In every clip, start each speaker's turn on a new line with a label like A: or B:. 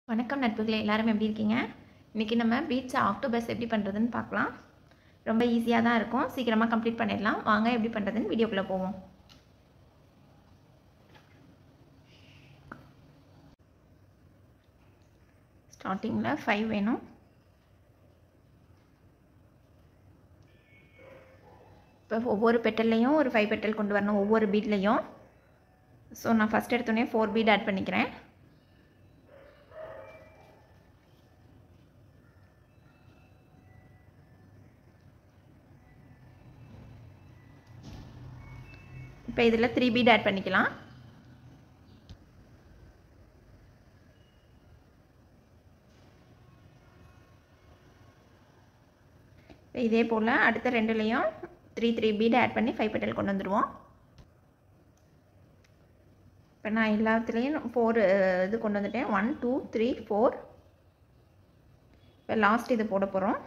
A: வணக்கம் நட்புகளே எல்லாரும் எப்படி இருக்கீங்க இன்றைக்கி நம்ம பீட்ஸ் ஆக்டோபஸ் எப்படி பண்ணுறதுன்னு பார்க்கலாம் ரொம்ப ஈஸியாக தான் இருக்கும் சீக்கிரமாக கம்ப்ளீட் பண்ணிடலாம் வாங்க எப்படி பண்ணுறதுன்னு வீடியோக்குள்ளே போவோம் ஸ்டார்டிங்கில் ஃபைவ் வேணும் இப்போ ஒவ்வொரு பெட்டல்லையும் ஒரு ஃபைவ் பெட்டல் கொண்டு வரணும் ஒவ்வொரு பீட்லேயும் ஸோ நான் ஃபஸ்ட் எடுத்தோடனே ஃபோர் பீட் ஆட் பண்ணிக்கிறேன் இப்போ இதில் த்ரீ பீட் ஆட் பண்ணிக்கலாம் இப்போ இதே போல் அடுத்த ரெண்டுலேயும் த்ரீ த்ரீ பீட் ஆட் பண்ணி ஃபைவ் பெட்டல் கொண்டு வந்துடுவோம் இப்போ நான் எல்லாத்துலேயும் ஃபோர் இது கொண்டு வந்துட்டேன் ஒன் டூ த்ரீ ஃபோர் இப்போ லாஸ்ட் இது போட போகிறோம்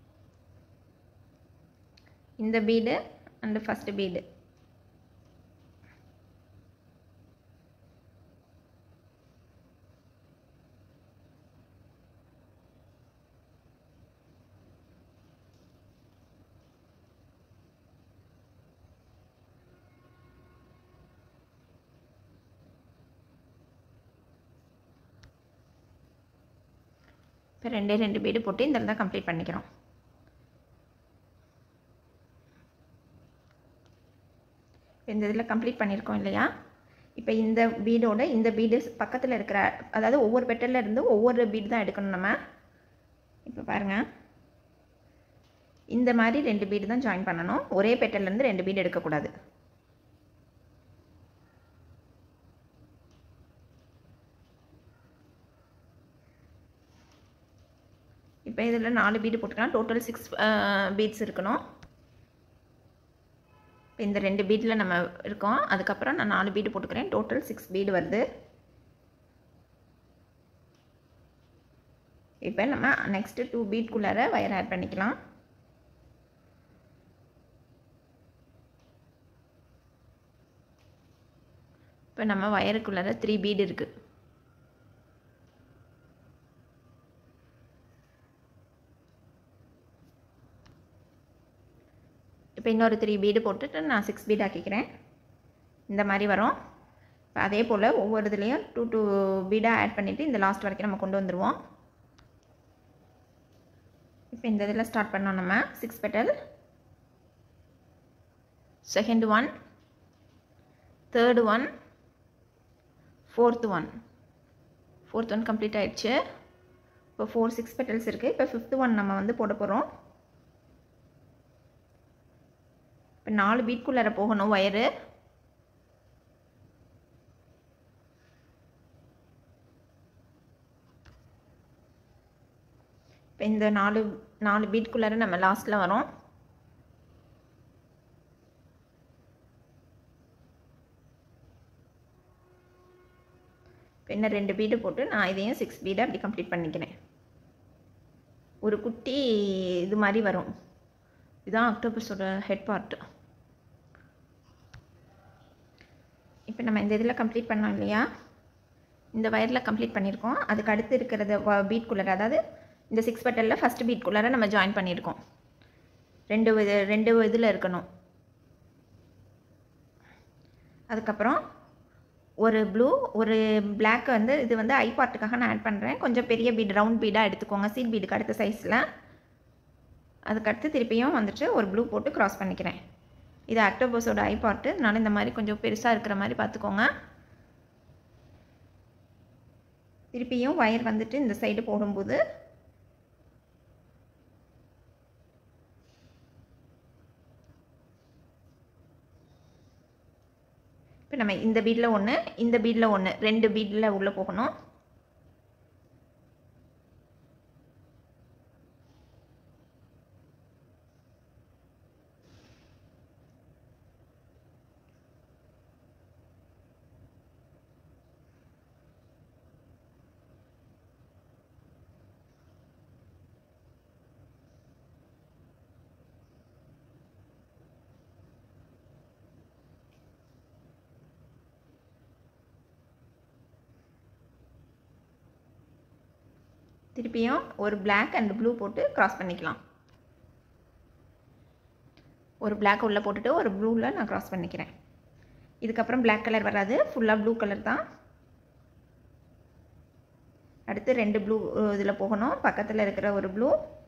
A: இந்த பீடு அண்டு ஃபஸ்ட்டு பீடு இப்போ ரெண்டே ரெண்டு பீடு போட்டு இந்த தான் கம்ப்ளீட் பண்ணிக்கிறோம் இந்த இதில் கம்ப்ளீட் பண்ணியிருக்கோம் இல்லையா இப்போ இந்த பீடோட இந்த பீடு பக்கத்தில் இருக்கிற அதாவது ஒவ்வொரு பெட்டலில் இருந்து ஒவ்வொரு பீடு தான் எடுக்கணும் நம்ம இப்போ பாருங்கள் இந்த மாதிரி ரெண்டு பீடு தான் ஜாயின் பண்ணணும் ஒரே பெட்டல்லேருந்து ரெண்டு பீடு எடுக்கக்கூடாது இப்போ இதில் நாலு பீடு போட்டுக்கலாம் டோட்டல் சிக்ஸ் பீட்ஸ் இருக்கணும் இப்போ இந்த ரெண்டு பீடில் நம்ம இருக்கோம் அதுக்கப்புறம் நான் நாலு பீடு போட்டுக்கிறேன் டோட்டல் சிக்ஸ் பீடு வருது இப்போ நம்ம நெக்ஸ்ட்டு டூ பீட்குள்ளார வயர் ஆட் பண்ணிக்கலாம் இப்போ நம்ம வயருக்குள்ளார த்ரீ பீடு இருக்குது இப்போ இன்னொரு த்ரீ பீடு போட்டுட்டு நான் சிக்ஸ் பீட் ஆக்கிக்கிறேன் இந்த மாதிரி வரும் இப்போ அதே போல் ஒவ்வொரு இதுலேயும் டூ டூ பீடாக ஆட் பண்ணிவிட்டு இந்த லாஸ்ட் வரைக்கும் நம்ம கொண்டு வந்துடுவோம் இப்போ இந்த இதில் ஸ்டார்ட் பண்ணோம் நம்ம six petal second one third one fourth one fourth one complete ஆகிடுச்சு இப்போ ஃபோர் சிக்ஸ் பெட்டல்ஸ் இருக்குது இப்போ ஃபிஃப்த்து ஒன் நம்ம வந்து போட போகிறோம் இப்போ நாலு பீட்குள்ளார போகணும் ஒயரு இப்போ இந்த நாலு நாலு பீட்குள்ளார நம்ம லாஸ்ட்டில் வரோம் இப்போ இன்னும் ரெண்டு பீடு போட்டு நான் இதையும் சிக்ஸ் பீடை அப்படி கம்ப்ளீட் பண்ணிக்கிறேன் ஒரு குட்டி இது மாதிரி வரும் இதுதான் அக்டோபஸோட ஹெட் பார்ட்டு இப்போ நம்ம இந்த இதில் கம்ப்ளீட் பண்ணோம் இல்லையா இந்த வயரில் கம்ப்ளீட் பண்ணியிருக்கோம் அதுக்கு அடுத்து இருக்கிறத பீட் குள்ளர் அதாவது இந்த சிக்ஸ் பட்டலில் ஃபஸ்ட்டு பீட் குள்ளரை நம்ம ஜாயின் பண்ணியிருக்கோம் ரெண்டு இது ரெண்டு இதில் இருக்கணும் அதுக்கப்புறம் ஒரு ப்ளூ ஒரு பிளாக் வந்து இது வந்து ஐ பார்ட்டுக்காக நான் ஆட் பண்ணுறேன் கொஞ்சம் பெரிய பீட் ரவுண்ட் பீடாக எடுத்துக்கோங்க சீட் பீடுக்கு அடுத்த சைஸில் அதுக்கடுத்து திருப்பியும் வந்துட்டு ஒரு ப்ளூ போட்டு க்ராஸ் பண்ணிக்கிறேன் இது அக்டோபஸோட ஐ பார்ட்டு அதனால் இந்த மாதிரி கொஞ்சம் பெருசாக இருக்கிற மாதிரி பார்த்துக்கோங்க திருப்பியும் ஒயர் வந்துட்டு இந்த சைடு போடும்போது இப்போ நம்ம இந்த பீடில் ஒன்று இந்த பீடில் ஒன்று ரெண்டு பீடில் உள்ளே போகணும் திருப்பியும் ஒரு பிளாக் அண்ட் ப்ளூ போட்டு க்ராஸ் பண்ணிக்கலாம் ஒரு பிளாக் உள்ளே போட்டுட்டு ஒரு ப்ளூவில் நான் க்ராஸ் பண்ணிக்கிறேன் இதுக்கப்புறம் பிளாக் கலர் வராது ஃபுல்லாக ப்ளூ கலர் தான் அடுத்து ரெண்டு ப்ளூ இதில் போகணும் பக்கத்தில் இருக்கிற ஒரு ப்ளூ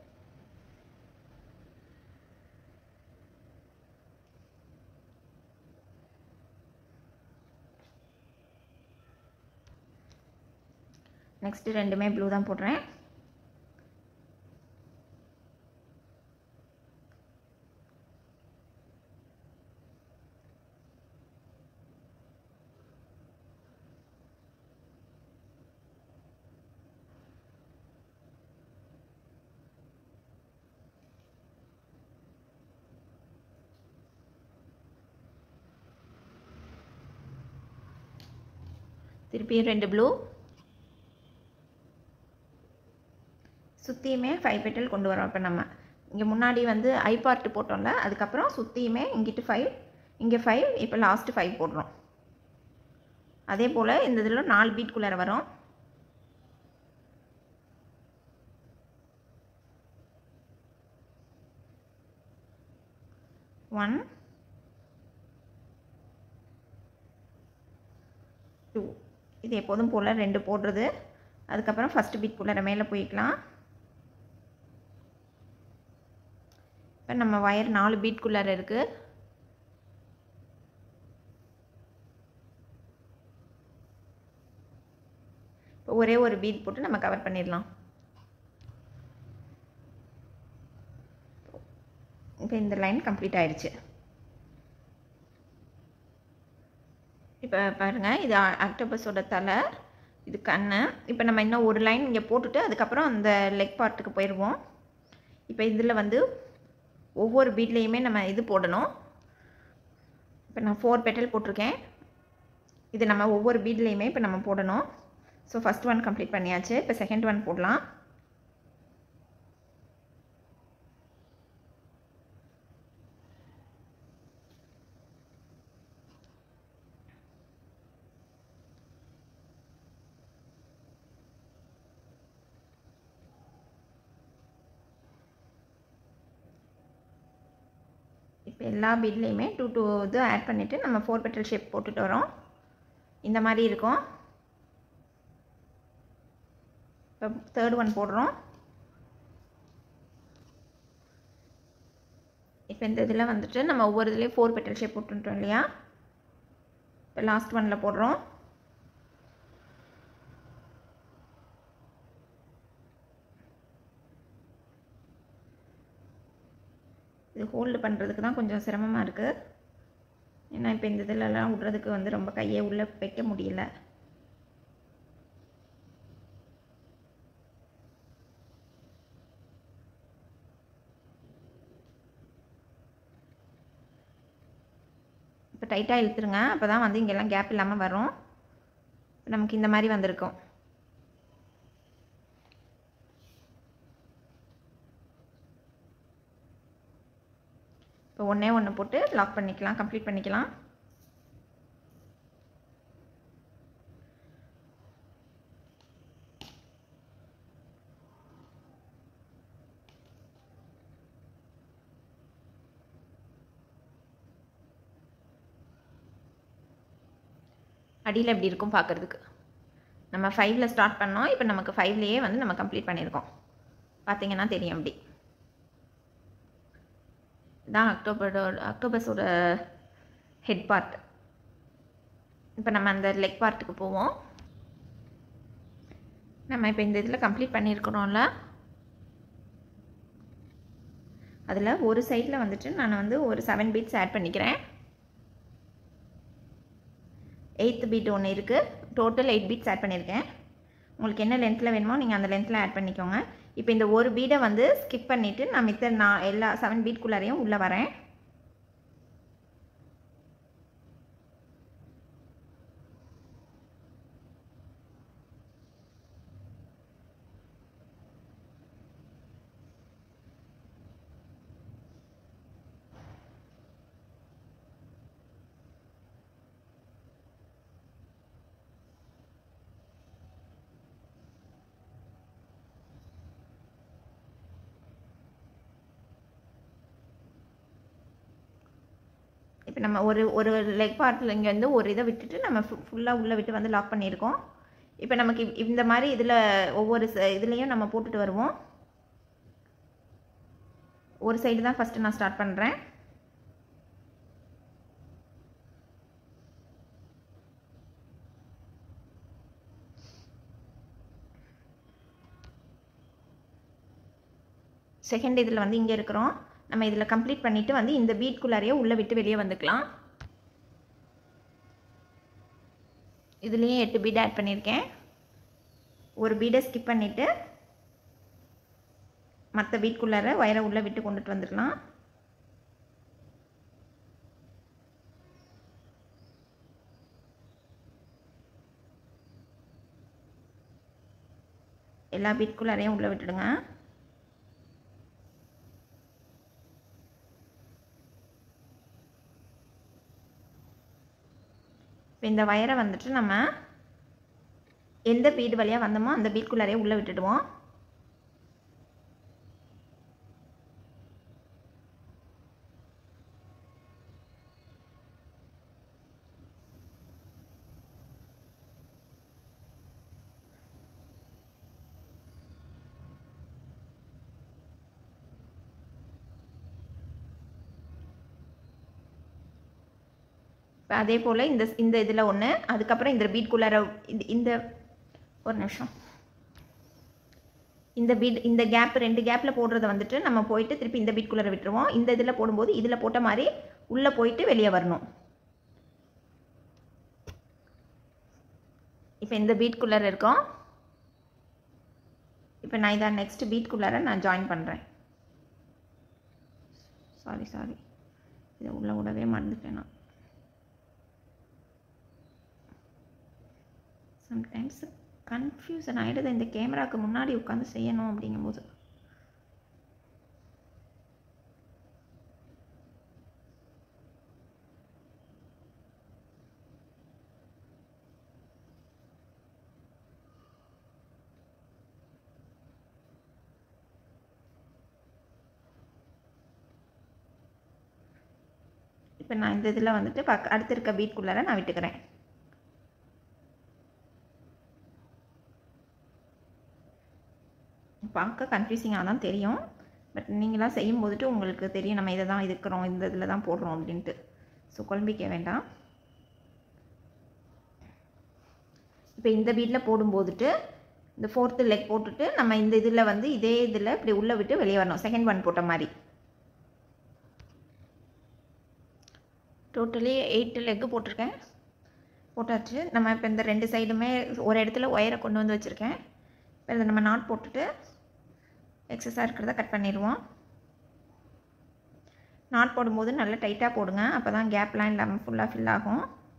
A: நெக்ஸ்ட்டு ரெண்டுமே ப்ளூ தான் போடுறேன் திருப்பியும் ரெண்டு ப்ளூ சுற்றியுமே ஃபைவ் பெட்டல் கொண்டு வரோம் இப்போ நம்ம இங்கே முன்னாடி வந்து ஐ பார்ட் போட்டோம்ல அதுக்கப்புறம் சுற்றியுமே இங்கிட்டு ஃபைவ் இங்கே ஃபைவ் இப்போ லாஸ்ட்டு ஃபைவ் போடுறோம் அதே போல் இந்த இதில் நாலு பீட்குள்ளார வரும் ஒன் டூ இது எப்போதும் போல் ரெண்டு போடுறது அதுக்கப்புறம் ஃபஸ்ட்டு பீட்குள்ளார மேலே போய்க்கலாம் இப்போ நம்ம ஒயர் நாலு பீட்குள்ளார இருக்குது இப்போ ஒரே ஒரு பீட் போட்டு நம்ம கவர் பண்ணிடலாம் இப்போ இந்த லைன் கம்ப்ளீட் ஆயிடுச்சு இப்போ பாருங்கள் இது ஆக்டோபஸோட தலை இது கண் இப்போ நம்ம இன்னும் ஒரு லைன் இங்கே போட்டுட்டு அதுக்கப்புறம் அந்த லெக் பார்ட்டுக்கு போயிடுவோம் இப்போ இதில் வந்து ஒவ்வொரு பீட்லேயுமே நம்ம இது போடணும் இப்போ நான் ஃபோர் பெட்டல் போட்டிருக்கேன் இது நம்ம ஒவ்வொரு பீட்லேயுமே இப்போ நம்ம போடணும் ஸோ ஃபஸ்ட் ஒன் கம்ப்ளீட் பண்ணியாச்சு இப்போ செகண்ட் ஒன் போடலாம் இப்போ எல்லா பீட்லேயுமே டூ டூ இது ஆட் பண்ணிவிட்டு நம்ம ஃபோர் பெட்டல் ஷேப் போட்டுட்டு வரோம் இந்த மாதிரி இருக்கும் இப்போ தேர்ட் ஒன் போடுறோம் இப்போ இந்த இதில் வந்துட்டு நம்ம ஒவ்வொரு இதுலேயும் ஃபோர் பெட்டல் ஷேப் போட்டுட்டோம் இல்லையா இப்போ லாஸ்ட் ஒனில் போடுறோம் இது ஹோல்டு பண்ணுறதுக்கு தான் கொஞ்சம் சிரமமாக இருக்குது ஏன்னா இப்போ இந்த இதிலலாம் விட்றதுக்கு வந்து ரொம்ப கையை உள்ளே வைக்க முடியல இப்போ டைட்டாக இழுத்துருங்க அப்போ தான் வந்து இங்கெல்லாம் கேப் இல்லாமல் வரும் நமக்கு இந்த மாதிரி வந்திருக்கும் இப்போ ஒன்றே ஒன்று போட்டு லாக் பண்ணிக்கலாம் கம்ப்ளீட் பண்ணிக்கலாம் அடியில் எப்படி இருக்கும் பார்க்குறதுக்கு நம்ம ஃபைவ்ல ஸ்டார்ட் பண்ணோம் இப்போ நமக்கு ஃபைவ்லேயே வந்து நம்ம கம்ப்ளீட் பண்ணியிருக்கோம் பார்த்தீங்கன்னா தெரியும் அப்படி இதான் அக்டோபரோட அக்டோபஸோட ஹெட் பார்ட் இப்போ நம்ம அந்த லெக் பார்ட்டுக்கு போவோம் நம்ம இப்போ இந்த இதில் கம்ப்ளீட் பண்ணியிருக்கிறோம்ல அதில் ஒரு சைடில் வந்துட்டு நான் வந்து ஒரு செவன் பீட்ஸ் ஆட் பண்ணிக்கிறேன் எயித்து பீட் ஒன்று இருக்குது டோட்டல் எயிட் பீட்ஸ் ஆட் பண்ணியிருக்கேன் உங்களுக்கு என்ன லென்த்தில் வேணுமோ நீங்கள் அந்த லென்த்தில் ஆட் பண்ணிக்கோங்க இப்போ இந்த ஒரு பீடை வந்து ஸ்கிப் பண்ணிவிட்டு நான் மித்த நான் எல்லா செவன் பீட்குள்ளாரையும் உள்ளே வரேன் இப்போ நம்ம ஒரு ஒரு லெக் பார்ட்டில் இங்கே வந்து ஒரு இதை விட்டுட்டு நம்ம ஃபுல்லாக உள்ளே விட்டு வந்து லாக் பண்ணியிருக்கோம் இப்போ நமக்கு இவ்- இந்த மாதிரி இதில் ஒவ்வொரு ச- இதுலேயும் நம்ம போட்டுட்டு வருவோம் ஒரு சைடு தான் ஃபஸ்ட்டு நான் ஸ்டார்ட் பண்ணுறேன் செகண்ட் இதில் வந்து இங்கே இருக்கிறோம் நம்ம இதில் கம்ப்ளீட் பண்ணிவிட்டு வந்து இந்த பீட்குள்ளாரையே உள்ளே விட்டு வெளியே வந்துக்கலாம் இதுலேயும் எட்டு பீட் ஆட் பண்ணியிருக்கேன் ஒரு பீடை ஸ்கிப் பண்ணிவிட்டு மற்ற பீட்குள்ளார வயரை உள்ளே விட்டு கொண்டுட்டு வந்துடலாம் எல்லா பீட்குள்ளாரையும் உள்ளே விட்டுடுங்க இப்போ இந்த வயரை வந்துட்டு நம்ம எந்த பீடு வழியாக வந்தோமோ அந்த பீட்குள்ளாரையே உள்ளே விட்டுடுவோம் இப்போ அதே போல் இந்த இந்த இதில் ஒன்று அதுக்கப்புறம் இந்த பீட்குள்ளார இந்த இந்த ஒரு நிமிஷம் இந்த பீட் இந்த கேப் ரெண்டு கேப்பில் போடுறத வந்துட்டு நம்ம போயிட்டு திருப்பி இந்த பீட்குள்ளார விட்டுருவோம் இந்த இதில் போடும்போது இதில் போட்ட மாதிரி உள்ளே போயிட்டு வெளியே வரணும் இப்போ இந்த பீட்குள்ளார இருக்கோம் இப்போ நான் இதான் நெக்ஸ்ட் பீட்குள்ளார நான் ஜாயின் பண்ணுறேன் சாரி சாரி இதை உள்ளே விடவே மறந்துட்டேன் நான் சம்டைம்ஸ் கன்ஃபியூசன் ஆகிடுது இந்த கேமராவுக்கு முன்னாடி உட்காந்து செய்யணும் அப்படிங்கும்போது இப்போ நான் இந்த இதில் வந்துட்டு பக்க அடுத்து இருக்க பீட்குள்ளார நான் விட்டுக்கிறேன் பார்க்க கன்ஃபியூசிங்காக தான் தெரியும் பட் நீங்களாம் செய்யும் போதுட்டு உங்களுக்கு தெரியும் நம்ம இதை தான் இருக்கிறோம் இந்த இதில் தான் போடுறோம் அப்படின்ட்டு ஸோ குழம்பிக்க வேண்டாம் இப்போ இந்த பீட்டில் போடும்போதுட்டு இந்த ஃபோர்த்து லெக் போட்டுட்டு நம்ம இந்த இதில் வந்து இதே இதில் இப்படி உள்ளே விட்டு வெளியே வரணும் செகண்ட் ஒன் போட்ட மாதிரி டோட்டலி எயிட் லெக்கு போட்டிருக்கேன் போட்டாச்சு நம்ம இப்போ இந்த ரெண்டு சைடுமே ஒரு இடத்துல ஒயரை கொண்டு வந்து வச்சுருக்கேன் இப்போ இதை நம்ம நாட் போட்டுட்டு எக்ஸஸாக இருக்கிறத கட் பண்ணிடுவோம் நாட் போடும்போது நல்லா டைட்டாக போடுங்க அப்போ தான் கேப்லாம் இல்லாமல் ஃபுல்லாக ஃபில் ஆகும்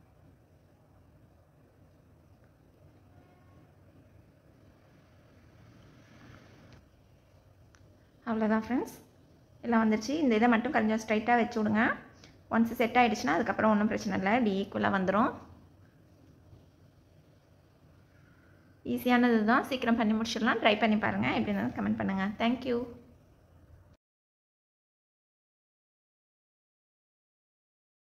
A: அவ்வளோதான் ஃப்ரெண்ட்ஸ் எல்லாம் வந்துருச்சு இந்த இதை மட்டும் கொஞ்சம் ஸ்ட்ரைட்டாக வச்சு விடுங்க ஒன்ஸ் செட் ஆகிடுச்சுன்னா அதுக்கப்புறம் ஒன்றும் பிரச்சனை இல்லை இப்படி ஈக்குவலாக வந்துடும் ஈஸியானது தான் சீக்கிரம் பண்ணி முடிச்சிடலாம் ட்ரை பண்ணி பாருங்கள் எப்படி இருந்தாலும் கமெண்ட் பண்ணுங்கள் தேங்க்யூ